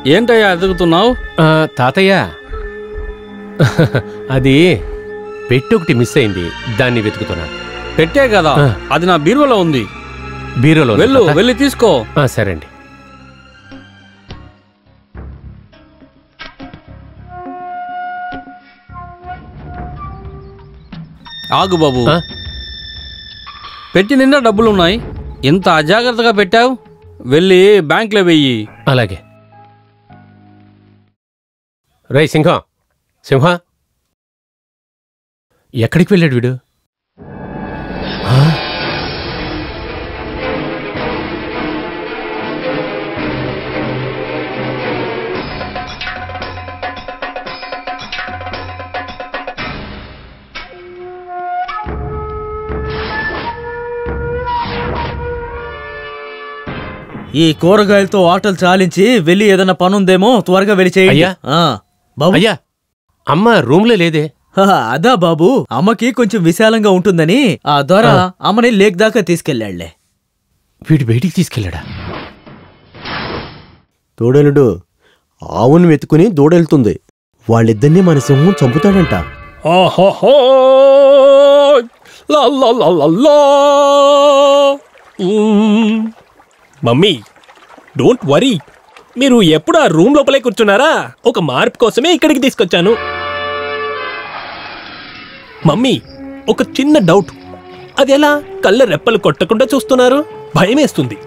ఏంటయ్యా ఎదుగుతున్నావు ఆ, తాతయ్య అది పెట్టి ఒకటి మిస్ అయింది దాన్ని వెతుకుతున్నా పెట్టే కదా ఆ. అది నా బీరువలో ఉంది బీరోలో ఉంది, వెళ్ళు తాత. వెళ్ళి తీసుకో ఆ, సరే అండి ఆగు బాబు ఆ? పెట్టి నిండా డబ్బులున్నాయి ఇంత అజాగ్రత్తగా పెట్టావు వెళ్ళి బ్యాంక్లో వెయ్యి అలాగే రై సింహం సింహ ఎక్కడికి వెళ్ళాడు వీడు ఆ? ఈ కూరగాయలతో ఆటలు చాలించి వెళ్ళి ఏదైనా పనుందేమో త్వరగా వెళ్ళి చేయండి అయ్యా. ఆ, బాబు అయ్యా అమ్మ రూమ్లో లేదే హా, అదా బాబు అమ్మకి కొంచెం విశాలంగా ఉంటుందని ఆ దొర అమ్మని లేక్ దాకా తీసుకెళ్ళాళ్లే వీడు బయటికి తీసుకెళ్ళాడా తోడలుడు ఆవును వెతుకుని దూడెళ్తుంది వాళ్ళిద్దరినీ మన సింహం చంపుతాడంట ఆహాహా! లా లా లా లా లా! మ్మ్. మమ్మీ డోంట్ వరీ మీరు ఎప్పుడు ఆ రూమ్ లోపలే కూర్చున్నారా ఒక మార్పు కోసమే ఇక్కడికి తీసుకొచ్చాను మమ్మీ ఒక చిన్న డౌట్ అది ఎలా కళ్ళ రెప్పలు కొట్టకుండా చూస్తున్నారు భయమేస్తుంది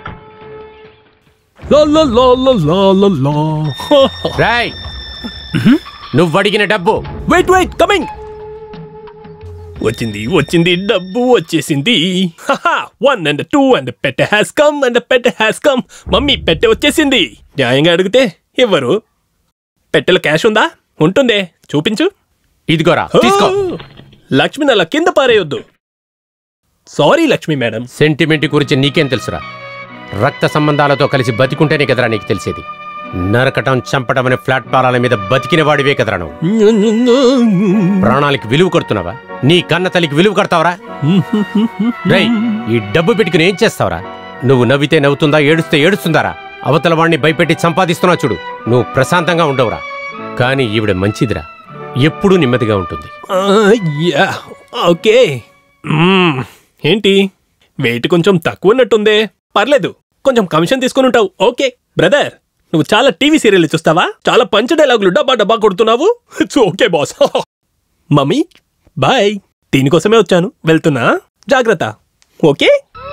లా లా లా లా లా లా లా. రాయ్ నువ్వు అడిగిన డబ్బు వెయిట్ వెయిట్ కమింగ్ వచ్చింది వచ్చింది డబ్బు వచ్చేసింది వన్ అండ్ టూ అండ్ పెట్టె హ్యాస్ కమ్ అండ్ పెట్టె హ్యాస్ కమ్ మమ్మీ పెట్టె వచ్చేసింది న్యాయంగా అడిగితే ఇవ్వరు పెట్టెలో క్యాష్ ఉందా ఉంటుందే చూపించు ఇదిగోరా తీసుకో లక్ష్మిని అలా కింద పారేయొద్దు సారీ లక్ష్మి మేడం సెంటిమెంట్ గురించి నీకేం తెలుసురా రక్త సంబంధాలతో కలిసి బతికుంటేనే కదరా నీకు తెలిసేది నరకటం చంపటం అనే ప్లాట్ఫారాల మీద బతికిన వాడివే కదరా నువ్వు ప్రాణాలకి విలువ కడుతున్నావా నీ కన్న తల్లికి విలువ కడతావరా రేయ్ ఈ డబ్బు పెట్టుకుని ఏం చేస్తావరా నువ్వు నవ్వితే నవ్వుతుందా ఏడుస్తే ఏడుస్తుందారా అవతల వాడిని భయపెట్టి సంపాదిస్తున్నావు చూడు నువ్వు ప్రశాంతంగా ఉండవురా కానీ ఈవిడ మంచిదిరా ఎప్పుడూ నెమ్మదిగా ఉంటుంది ఆ, యా ఓకే మ్మ్. ఏంటి వెయిట్ కొంచెం తక్కువ ఉన్నట్టుందే పర్లేదు కొంచెం కమిషన్ తీసుకుని ఉంటావు ఓకే బ్రదర్ నువ్వు చాలా టీవీ సీరియల్ చూస్తావా చాలా పంచ డైలాగులు డబ్బా డబ్బా కొడుతున్నావు it's okay boss mummy bye దీనికోసమే వచ్చాను వెళ్తున్నా జాగ్రత్త ఓకే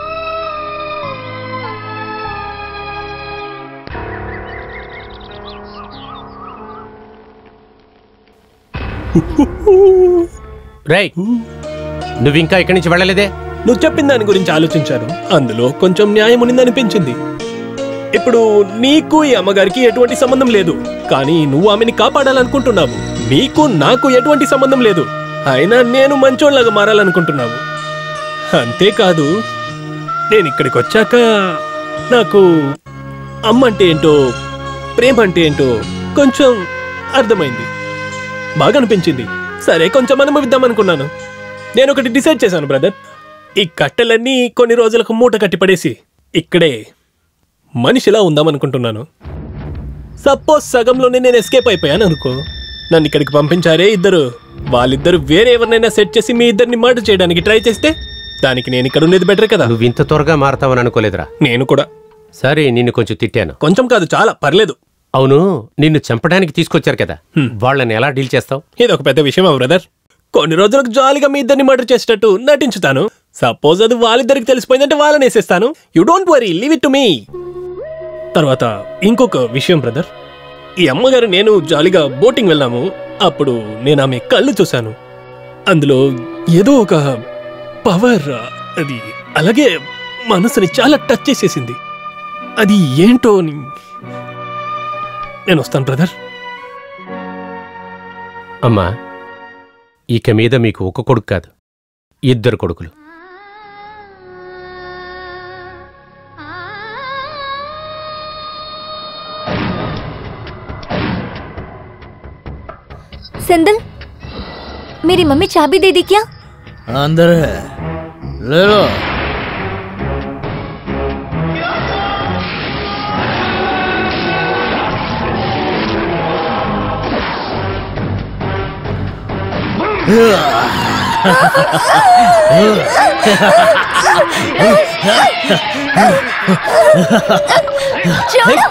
రేయ్ నువ్వు ఇంకా ఇక్కడి నుంచి వెళ్ళలేదే నువ్వు చెప్పిన దాని గురించి ఆలోచించాను అందులో కొంచెం న్యాయం ఉన్నింది అనిపించింది ఇప్పుడు నీకు ఈ అమ్మగారికి ఎటువంటి సంబంధం లేదు కానీ నువ్వు ఆమెని కాపాడాలనుకుంటున్నావు నీకు నాకు ఎటువంటి సంబంధం లేదు అయినా నేను మంచోళ్ళగా మారాలనుకుంటున్నావు అంతేకాదు నేను ఇక్కడికి వచ్చాక నాకు అమ్మ అంటే ఏంటో ప్రేమ అంటే ఏంటో కొంచెం అర్థమైంది బాగా అనిపించింది సరే కొంచెం అనుభవిద్దామనుకున్నాను నేను ఒకటి డిసైడ్ చేశాను బ్రదర్ ఈ కట్టెలన్నీ కొన్ని రోజులకు మూట కట్టి పడేసి ఇక్కడే మనిషిలా ఉందామనుకుంటున్నాను సపోజ్ సగంలోనే నేను ఎస్కేప్ అయిపోయాను అనుకో నన్ను ఇక్కడికి పంపించారే ఇద్దరు వాళ్ళిద్దరు వేరే ఎవరినైనా సెట్ చేసి మీ ఇద్దరిని మర్డర్ చేయడానికి ట్రై చేస్తే దానికి నేను ఇక్కడ ఉండేది బెటర్ కదా నువ్వు ఇంత త్వరగా మారతావని అనుకోలేదురా నేను కూడా సరే నిన్ను కొంచెం తిట్టాను కొంచెం కాదు చాలా పర్లేదు అవును నిన్ను చంపడానికి తీసుకొచ్చారు కదా వాళ్ళని ఎలా డీల్ చేస్తావు ఇది ఒక పెద్ద విషయమా బ్రదర్ కొన్ని రోజులకు జాలీగా మీ ఇద్దరిని మర్డర్ చేసేటట్టు నటించుతాను సపోజ్ అది వాళ్ళిద్దరికి తెలిసిపోయిందంటే వాళ్ళని వేసేస్తాను you don't worry leave it to me తర్వాత ఇంకొక విషయం బ్రదర్ ఈ అమ్మగారు నేను జాలీగా బోటింగ్ వెళ్ళాము అప్పుడు నేను ఆమె కళ్ళు చూశాను అందులో ఏదో ఒక పవర్ అది అలాగే మనసుని చాలా టచ్ చేసేసింది అది ఏంటో అని నేను వస్తాను బ్రదర్ అమ్మా ఇక మీద మీకు ఒక కొడుకు కాదు ఇద్దరు కొడుకులు सेंदल मेरी मम्मी चाबी दे दी क्या अंदर है ले लो చూడు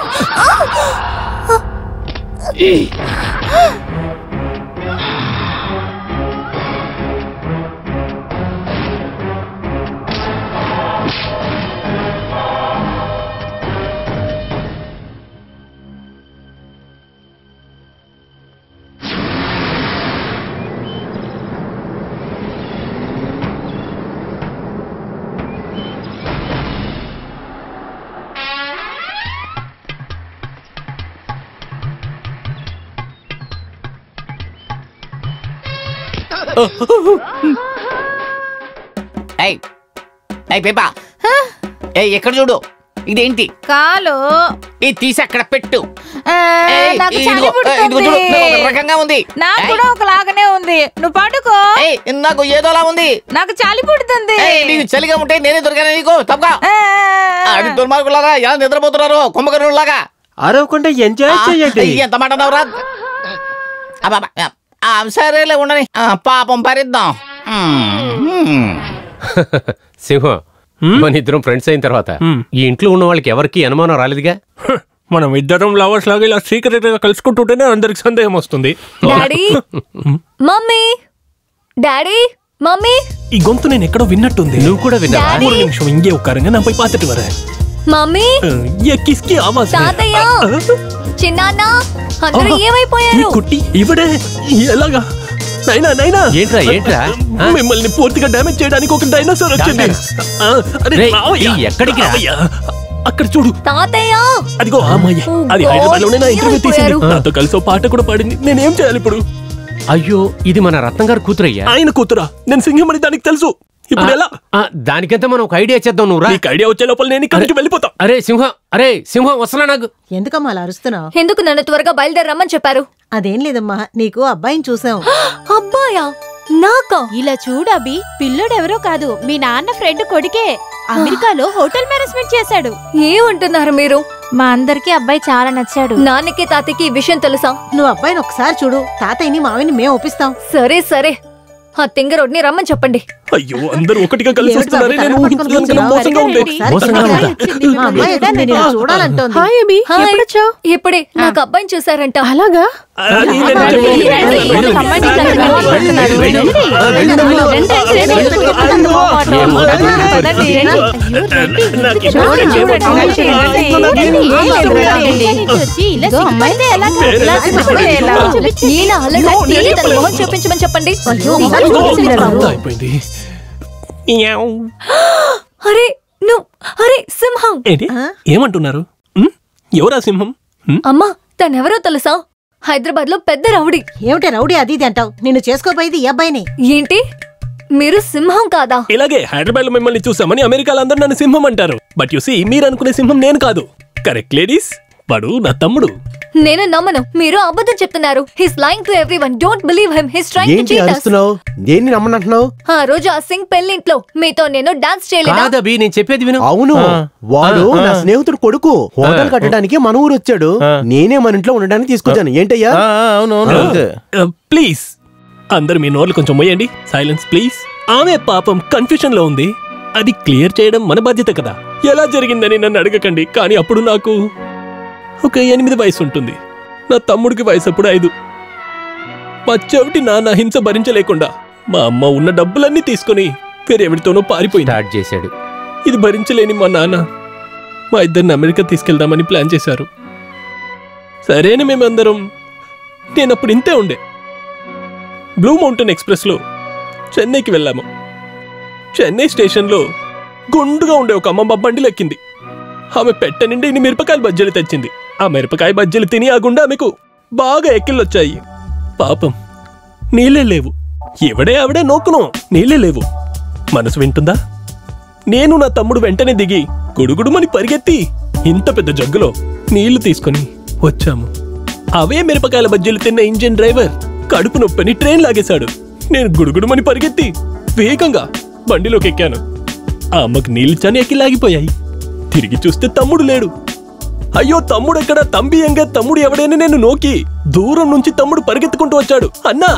ఏయ్ ఏయ్ పేపా ఏయ్ ఎక్కడ చూడు ఇదేంటి కాలు ఇది తీసి అక్కడ పెట్టు ఆ, ఏయ్, నాకు ఇదిగో, చలి ఇదిగో పుడుతుంది. చూడు నాకు ఒక రకంగా ఉంది నాకు ఏయ్, కూడా ఒకలాగానే ఉంది నువ్వు పడుకో ఏయ్ నాకు ఏదోలా ఉంది నాకు చలి పుడుతుంది ఏయ్, నీకు చలిగా ఉంటే నేనే దొరికాను నీకు తప్పగా ఆ, అది దుర్మార్గులారా ఎలా నిద్రపోతున్నారు కుంభకర్ణులాగా అరవకుండా ఎంజాయ్ చేయండి ఎంత మాట అన్నావురా అబ్బబ్బ, ఆ, సరేలే ఉండని ఆ, పాపం భరిద్దాం మ్మ్. సింహం మన ఇద్దరం ఫ్రెండ్స్ అయిన తర్వాత ఈ ఇంట్లో ఉన్న వాళ్ళకి ఎవరికి అనుమానం రాలేదుగా మనం ఇద్దరం లవర్స్ లాగా ఇలా సీక్రెట్ గా కలుసుకుంటుంటేనే అందరికి సందేహం వస్తుంది డాడీ మమ్మీ డాడీ మమ్మీ ఈ గొంతు నేను ఎక్కడో విన్నట్టుంది నువ్వు కూడా విన్నావా డాడీ. ஒரு நிமிஷம் இங்கே உட்காருங்க நான் போய் பார்த்துட்டு வரேன் మమ్మీ அஹ், ये किसकी आवाज है? తాతయ్య అహ్, చిన్నాన్న అందరూ ఈ ఏమైపోయారు కుట్టి ఇవిడే ఎలాగా నైనా నైనా ఏంట్రా ఏంట్రా ఆ? మిమ్మల్ని పూర్తిగా డ్యామేజ్ చేయడానికి ఒక డైనోసార్ వచ్చింది ఆ, అరే, రేయ్, రావయ్యా. ఈ ఎక్కడికి రా? రావయ్యా. అక్కడ చూడు తాతయ్య అదిగో ఆ అమ్మాయి Oh అది God, హైదరాబాద్ లోనే నా ఇంటర్వ్యూ తీసింది ఏమైపోయారు? నాతో కలిసి ఓ పాట కూడా పాడింది నేనేం చేయాలి ఇప్పుడు అయ్యో ఇది మన రత్నం గారు కూతురయ్యా ఆయన కూతురా నేను సింహం అని దానికి తెలుసు ఇప్పుడు ఎలా ఆ, దానికంతా మనం ఒక ఐడియా చేద్దాం నువ్వు రా నీకు ఐడియా వచ్చే లోపల నేను ఇక్కడి నుంచి వెళ్ళిపోతా అరే సింహం అరే సింహం వస్తున్నా నాకు ఎందుకమ్మా అలా అరుస్తున్నావు ఎందుకు నన్ను త్వరగా బయలుదేరమ్మని చెప్పారు అదేం లేదమ్మా నీకు అబ్బాయిని చూసాం అబ్బాయా నాకా ఇలా చూడు అభి పిల్లోడెవరో కాదు మీ నాన్న ఫ్రెండ్ కొడుకే అమెరికాలో హోటల్ మేనేజ్మెంట్ చేశాడు ఏమంటున్నారు మీరు మా అందరికి అబ్బాయి చాలా నచ్చాడు నాన్నకి తాతయ్యకి ఈ విషయం తెలుసా నువ్వు అబ్బాయిని ఒకసారి చూడు తాతయ్యని మావిని మేము ఒప్పిస్తాం సరే సరే ఆ తింగరోడ్ని రమ్మని చెప్పండి అయ్యో అందరూ ఒకటిగా కలిసి ఏమిటి వస్తున్నారే బాబు, నేను తల ఊహించడానికి పట్టుకొని మోసంగా ఉంది ఒకసారి మోసంగా ఉందా? మా అమ్మాయి వచ్చింది, నిన్ను చూడాలంటోంది హాయ్. ఇప్పుడే నాకు అబ్బాయిని చూసారంట అలాగా అది నేను చెప్పేది. నాకు ఈయన అలాగా తిరిగి తన మొహం చూపించమని చెప్పండి అయ్యో, ఒకసారి చూపించలేరా? అంతా అయిపోయింది యావ్. అరే నువ్వు అరే సింహం ఏంటి ఏమంటున్నారు ఉమ్? ఎవరా సింహం ఉమ్? అమ్మా తనెవరో తెలుసా హైదరాబాద్ లో పెద్ద రౌడీ ఏమిటి రౌడీ అది ఇది అంటావు నిన్ను చేసుకోపోయేది ఈ అబ్బాయిని ఏంటి మీరు సింహం కాదా ఇలాగే హైదరాబాద్ లో మిమ్మల్ని చూసామని అమెరికాలో అందరూ నన్ను సింహం అంటారు బట్ యు సీ మీరు అనుకునే సింహం నేను కాదు కరెక్ట్ లేడీస్ వాడు నా తమ్ముడు నేను నమ్మను మీరు అబద్ధం చెప్తున్నారు his lying to everyone don't believe him his trying to ఏంటి చీట్ us అరుస్తున్నావు దేన్ని నమ్మనంటున్నావు ఆ రోజు ఆ సింగ్ పెళ్లింట్లో మీతో నేను డాన్స్ చేయలేదా కాదబి నేను చెప్పేది విను అవును వాడు ఆ, నా ఆ. స్నేహితుడు కొడుకు హోటల్ కట్టడానికి మన ఊరు వచ్చాడు నేనే మన ఇంట్లో ఉండడానికి తీసుకొచ్చాను ఏంటయ్యా ప్లీజ్ అందరు మీ నోర్లు కొంచెం మొయ్యండి సైలెన్స్ ప్లీజ్ ఆమె పాపం కన్ఫ్యూషన్ లో ఉంది అది క్లియర్ చేయడం మన బాధ్యత కదా ఎలా జరిగిందని నన్ను అడగకండి కానీ అప్పుడు నాకు ఒక ఎనిమిది వయసు ఉంటుంది నా తమ్ముడికి వయసు అప్పుడు ఐదు మా చెవిటి నాన్న హింస భరించలేకుండా మా అమ్మ ఉన్న డబ్బులన్నీ తీసుకొని వేరెవరితోనో పారిపోయింది స్టార్ట్ చేశాడు ఇది భరించలేని మా నాన్న మా ఇద్దరిని అమెరికా తీసుకెళ్దామని ప్లాన్ చేశారు సరేని మేమందరం నేనప్పుడు ఇంతే ఉండే బ్లూ మౌంటైన్ ఎక్స్ప్రెస్లో చెన్నైకి వెళ్ళాము చెన్నై స్టేషన్లో గుండుగా ఉండే ఒక అమ్మ బండిలో ఎక్కింది ఆమె పెట్ట నిండి ఇన్ని మిరపకాయల బజ్జీలు తెచ్చింది ఆ మిరపకాయ బజ్జీలు తిని ఆ గుండా ఆమెకు బాగా ఎక్కిళ్ళొచ్చాయి పాపం నీళ్ళే లేవు ఎవడే ఆవిడే నోకును నీళ్ళే లేవు మనసు వింటుందా నేను నా తమ్ముడు వెంటనే దిగి గుడుగుడుమని పరిగెత్తి ఇంత పెద్ద జగ్గులో నీళ్లు తీసుకొని వచ్చాము అవే మిరపకాయల బజ్జీలు తిన్న ఇంజిన్ డ్రైవర్ కడుపు నొప్పని ట్రైన్ లాగేశాడు నేను గుడుగుడుమని పరిగెత్తి వేగంగా బండిలోకి ఎక్కాను ఆ అమ్మకి నీళ్ళు ఎక్కి లాగిపోయాయి తిరిగి చూస్తే తమ్ముడు లేడు అయ్యో తమ్ముడు ఎక్కడ తంబి ఎంగ తమ్ముడు ఎవడైనా నేను నోకి దూరం నుంచి తమ్ముడు పరిగెత్తుకుంటూ వచ్చాడు అన్నా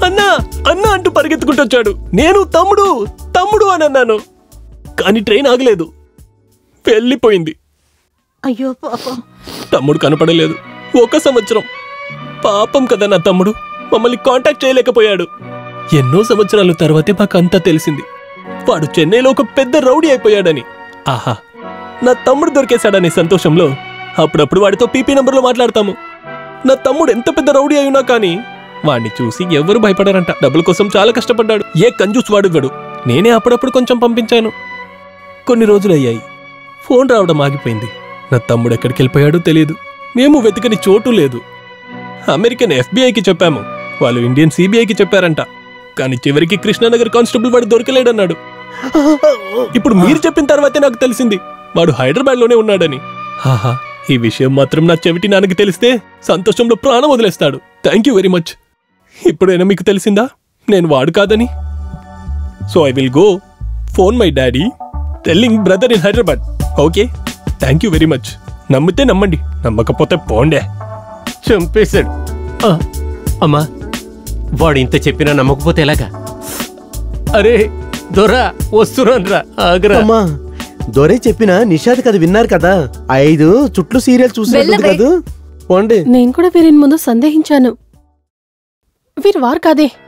అన్నా అన్నా అంటూ పరిగెత్తుకుంటూ వచ్చాడు నేను తమ్ముడు తమ్ముడు అని అన్నాను కానీ ట్రైన్ ఆగలేదు వెళ్ళిపోయింది అయ్యో పాపం తమ్ముడు కనపడలేదు ఒక సంవత్సరం పాపం కదా నా తమ్ముడు మమ్మల్ని కాంటాక్ట్ చేయలేకపోయాడు ఎన్నో సంవత్సరాల తర్వాతే మాకు అంతా తెలిసింది వాడు చెన్నైలో ఒక పెద్ద రౌడీ అయిపోయాడని ఆహా నా తమ్ముడు దొరికేశాడనే సంతోషంలో అప్పుడప్పుడు వాడితో పీపీ నంబర్లో మాట్లాడతాము నా తమ్ముడు ఎంత పెద్ద రౌడీ అయినా కానీ వాడిని చూసి ఎవరు భయపడారంట డబ్బుల కోసం చాలా కష్టపడ్డాడు ఏ కంజూస్ వాడు ఇవ్వడు నేనే అప్పుడప్పుడు కొంచెం పంపించాను కొన్ని రోజులు అయ్యాయి ఫోన్ రావడం ఆగిపోయింది నా తమ్ముడు ఎక్కడికి వెళ్ళిపోయాడో తెలియదు మేము వెతకని చోటు లేదు అమెరికన్ ఎఫ్బిఐకి చెప్పాము వాళ్ళు ఇండియన్ సిబిఐకి చెప్పారంట కానీ చివరికి కృష్ణానగర్ కానిస్టేబుల్ వాడు దొరకలేడన్నాడు ఇప్పుడు మీరు చెప్పిన తర్వాతే నాకు తెలిసింది వాడు హైదరాబాద్ లోనే ఉన్నాడని ఆహా ఈ విషయం మాత్రం నా చెవిటి నాన్నకి తెలిస్తే సంతోషంలో ప్రాణం వదిలేస్తాడు థ్యాంక్ యూ వెరీ మచ్ ఇప్పుడైనా మీకు తెలిసిందా నేను వాడు కాదని so I will go phone my daddy telling brother in Hyderabad okay thank you very much నమ్మితే నమ్మండి నమ్మకపోతే పోండే చంపేశాడు ఆ, అమ్మా వాడు ఇంత చెప్పినా నమ్మకపోతే ఎలాగా అరే దొరా వస్తున్నాను రా ఆగరా అమ్మా దొరే చెప్పిన నిషాద్ కథ విన్నారు కదా ఐదు చుట్లు సీరియల్ చూసినట్టుంది వెళ్ళవే. కదూ పోండి నేను కూడా వీరిని ముందు సందేహించాను వీరు వారు కాదే